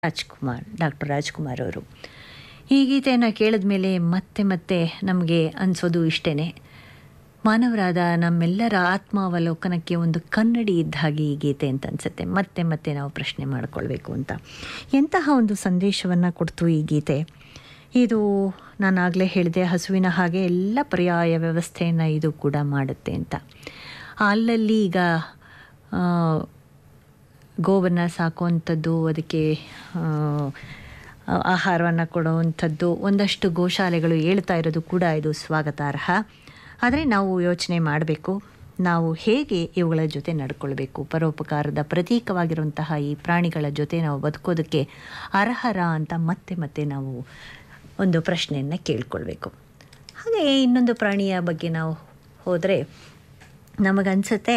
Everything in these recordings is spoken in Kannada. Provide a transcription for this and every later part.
ರಾಜ್ಕುಮಾರ್ ಡಾಕ್ಟರ್ ರಾಜ್ಕುಮಾರ್ ಅವರು ಈ ಗೀತೆಯನ್ನು ಕೇಳಿದ ಮೇಲೆ ಮತ್ತೆ ಮತ್ತೆ ನಮಗೆ ಅನಿಸೋದು ಇಷ್ಟೇ ಮಾನವರಾದ ನಮ್ಮೆಲ್ಲರ ಆತ್ಮಾವಲೋಕನಕ್ಕೆ ಒಂದು ಕನ್ನಡಿ ಇದ್ದ ಹಾಗೆ ಈ ಗೀತೆ ಅಂತ ಅನಿಸುತ್ತೆ ಮತ್ತೆ ಮತ್ತೆ ನಾವು ಪ್ರಶ್ನೆ ಮಾಡಿಕೊಳ್ಬೇಕು ಅಂತ ಎಂತಹ ಒಂದು ಸಂದೇಶವನ್ನು ಕೊಡ್ತು ಈ ಗೀತೆ ಇದು ನಾನು ಆಗಲೇ ಹೇಳಿದೆ ಹಸುವಿನ ಹಾಗೆ ಎಲ್ಲ ಪರ್ಯಾಯ ವ್ಯವಸ್ಥೆಯನ್ನು ಇದು ಕೂಡ ಮಾಡುತ್ತೆ ಅಂತ ಅಲ್ಲಲ್ಲಿ ಈಗ ಆ, ಗೋವನ್ನು ಸಾಕುವಂಥದ್ದು ಅದಕ್ಕೆ ಆಹಾರವನ್ನು ಕೊಡುವಂಥದ್ದು ಒಂದಷ್ಟು ಗೋಶಾಲೆಗಳು ಹೇಳ್ತಾ ಇರೋದು ಕೂಡ ಇದು ಸ್ವಾಗತಾರ್ಹ ಆದರೆ ನಾವು ಯೋಚನೆ ಮಾಡಬೇಕು ನಾವು ಹೇಗೆ ಇವುಗಳ ಜೊತೆ ನಡ್ಕೊಳ್ಬೇಕು ಪರೋಪಕಾರದ ಪ್ರತೀಕವಾಗಿರುವಂತಹ ಈ ಪ್ರಾಣಿಗಳ ಜೊತೆ ನಾವು ಬದುಕೋದಕ್ಕೆ ಅರ್ಹರ ಅಂತ ಮತ್ತೆ ಮತ್ತೆ ನಾವು ಒಂದು ಪ್ರಶ್ನೆಯನ್ನು ಕೇಳ್ಕೊಳ್ಬೇಕು ಹಾಗೆ ಇನ್ನೊಂದು ಪ್ರಾಣಿಯ ಬಗ್ಗೆ ನಾವು ಹೋದರೆ ನಮಗನ್ಸುತ್ತೆ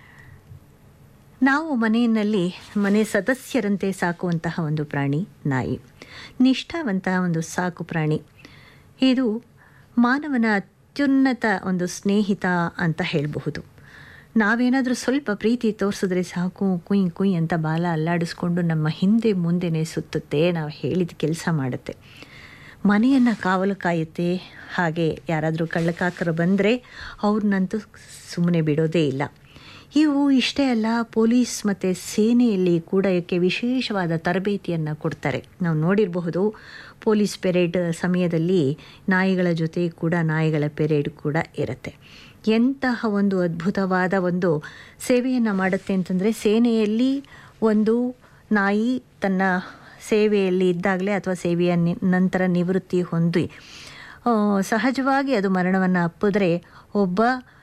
ನಾವು ಮನೆಯಲ್ಲಿ ಮನೆ ಸದಸ್ಯರಂತೆ ಸಾಕುವಂತಹ ಒಂದು ಪ್ರಾಣಿ ನಾಯಿ ನಿಷ್ಠಾವಂತಹ ಒಂದು ಸಾಕು ಪ್ರಾಣಿ ಇದು ಮಾನವನ ಅತ್ಯುನ್ನತ ಒಂದು ಸ್ನೇಹಿತ ಅಂತ ಹೇಳಬಹುದು ನಾವೇನಾದರೂ ಸ್ವಲ್ಪ ಪ್ರೀತಿ ತೋರಿಸಿದ್ರೆ ಸಾಕು ಕುಯ್ ಕುಯ್ ಅಂತ ಬಾಲ ಅಲ್ಲಾಡಿಸ್ಕೊಂಡು ನಮ್ಮ ಹಿಂದೆ ಮುಂದೆನೇ ಸುತ್ತುತ್ತೆ ನಾವು ಹೇಳಿದ ಕೆಲಸ ಮಾಡುತ್ತೆ ಮನೆಯನ್ನು ಕಾವಲು ಕಾಯುತ್ತೆ ಹಾಗೆ ಯಾರಾದರೂ ಕಳ್ಳಕಾಕರು ಬಂದರೆ ಅವ್ರನ್ನಂತೂ ಸುಮ್ಮನೆ ಬಿಡೋದೇ ಇಲ್ಲ ಇವು ಇಷ್ಟೇ ಅಲ್ಲ ಪೊಲೀಸ್ ಮತ್ತು ಸೇನೆಯಲ್ಲಿ ಕೂಡ ಇದಕ್ಕೆ ವಿಶೇಷವಾದ ತರಬೇತಿಯನ್ನು ಕೊಡ್ತಾರೆ ನಾವು ನೋಡಿರಬಹುದು ಪೊಲೀಸ್ ಪೆರೇಡ್ ಸಮಯದಲ್ಲಿ ನಾಯಿಗಳ ಜೊತೆ ಕೂಡ ನಾಯಿಗಳ ಪೆರೇಡ್ ಕೂಡ ಇರುತ್ತೆ ಎಂತಹ ಒಂದು ಅದ್ಭುತವಾದ ಒಂದು ಸೇವೆಯನ್ನು ಮಾಡುತ್ತೆ ಅಂತಂದರೆ ಸೇನೆಯಲ್ಲಿ ಒಂದು ನಾಯಿ ತನ್ನ ಸೇವೆಯಲ್ಲಿ ಇದ್ದಾಗಲೇ ಅಥವಾ ಸೇವೆಯ ನಿ ನಂತರ ನಿವೃತ್ತಿ ಹೊಂದಿ ಆ, ಸಹಜವಾಗಿ ಅದು ಮರಣವನ್ನು ಅಪ್ಪಿದ್ರೆ ಒಬ್ಬ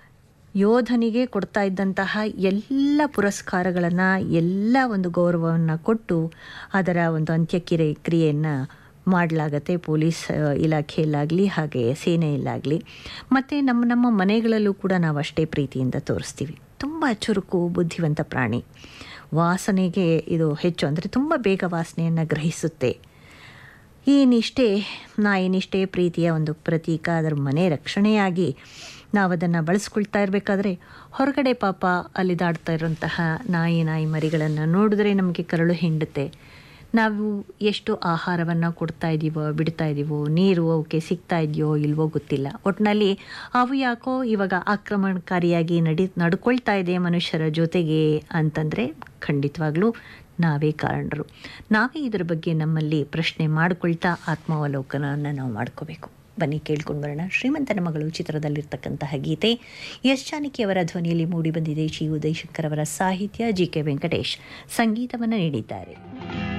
ಯೋಧನಿಗೆ ಕೊಡ್ತಾ ಇದ್ದಂತಹ ಎಲ್ಲ ಪುರಸ್ಕಾರಗಳನ್ನು ಎಲ್ಲ ಒಂದು ಗೌರವವನ್ನು ಕೊಟ್ಟು ಅದರ ಒಂದು ಅಂತ್ಯಕ್ರಿಯೆ ಕ್ರಿಯೆಯನ್ನು ಮಾಡಲಾಗತ್ತೆ ಪೊಲೀಸ್ ಆ, ಇಲಾಖೆಯಲ್ಲಾಗಲಿ ಹಾಗೆ ಸೇನೆಯಲ್ಲಾಗಲಿ ಮತ್ತು ನಮ್ಮ ನಮ್ಮ ಮನೆಗಳಲ್ಲೂ ಕೂಡ ನಾವು ಅಷ್ಟೇ ಪ್ರೀತಿಯಿಂದ ತೋರಿಸ್ತೀವಿ ತುಂಬ ಚುರುಕು ಬುದ್ಧಿವಂತ ಪ್ರಾಣಿ ವಾಸನೆಗೆ ಇದು ಹೆಚ್ಚು ಅಂದರೆ ತುಂಬ ಬೇಗ ವಾಸನೆಯನ್ನು ಗ್ರಹಿಸುತ್ತೆ ಈ ನಿಷ್ಠೆ ನಾಯಿ ನಿಷ್ಠೆ ಪ್ರೀತಿಯ ಒಂದು ಪ್ರತೀಕ ಅದರ ಮನೆ ರಕ್ಷಣೆಯಾಗಿ ನಾವು ಅದನ್ನು ಬಳಸ್ಕೊಳ್ತಾ ಇರಬೇಕಾದ್ರೆ ಹೊರಗಡೆ ಪಾಪ ಅಲ್ಲಿದಾಡ್ತಾ ಇರೋಂತಹ ನಾಯಿ ನಾಯಿ ಮರಿಗಳನ್ನು ನೋಡಿದ್ರೆ ನಮಗೆ ಕರಳು ಹಿಂಡುತ್ತೆ ನಾವು ಎಷ್ಟು ಆಹಾರವನ್ನು ಕೊಡ್ತಾ ಇದ್ದೀವೋ ಬಿಡ್ತಾ ಇದ್ದೀವೋ ನೀರು ಅವಕ್ಕೆ ಸಿಗ್ತಾ ಇದೆಯೋ ಇಲ್ವೋ ಗೊತ್ತಿಲ್ಲ ಒಟ್ಟಿನಲ್ಲಿ ಅವು ಯಾಕೋ ಇವಾಗ ಆಕ್ರಮಣಕಾರಿಯಾಗಿ ನಡಿ ನಡ್ಕೊಳ್ತಾ ಇದೆ ಮನುಷ್ಯರ ಜೊತೆಗೆ ಅಂತಂದರೆ ಖಂಡಿತವಾಗ್ಲೂ ನಾವೇ ಕಾರಣರು ನಾವೇ ಇದರ ಬಗ್ಗೆ ನಮ್ಮಲ್ಲಿ ಪ್ರಶ್ನೆ ಮಾಡಿಕೊಳ್ತಾ ಆತ್ಮಾವಲೋಕನವನ್ನು ನಾವು ಮಾಡ್ಕೋಬೇಕು ಬನ್ನಿ ಕೇಳ್ಕೊಂಡು ಬರೋಣ ಶ್ರೀಮಂತನ ಮಗಳು ಚಿತ್ರದಲ್ಲಿರ್ತಕ್ಕಂತಹ ಗೀತೆ ಎಸ್ ಜಾನಕಿ ಅವರ ಧ್ವನಿಯಲ್ಲಿ ಮೂಡಿಬಂದಿದೆ ಜಿ ಉದಯಶಂಕರ್ ಅವರ ಸಾಹಿತ್ಯ ಜಿ ಕೆ ವೆಂಕಟೇಶ್ ಸಂಗೀತವನ್ನು ನೀಡಿದ್ದಾರೆ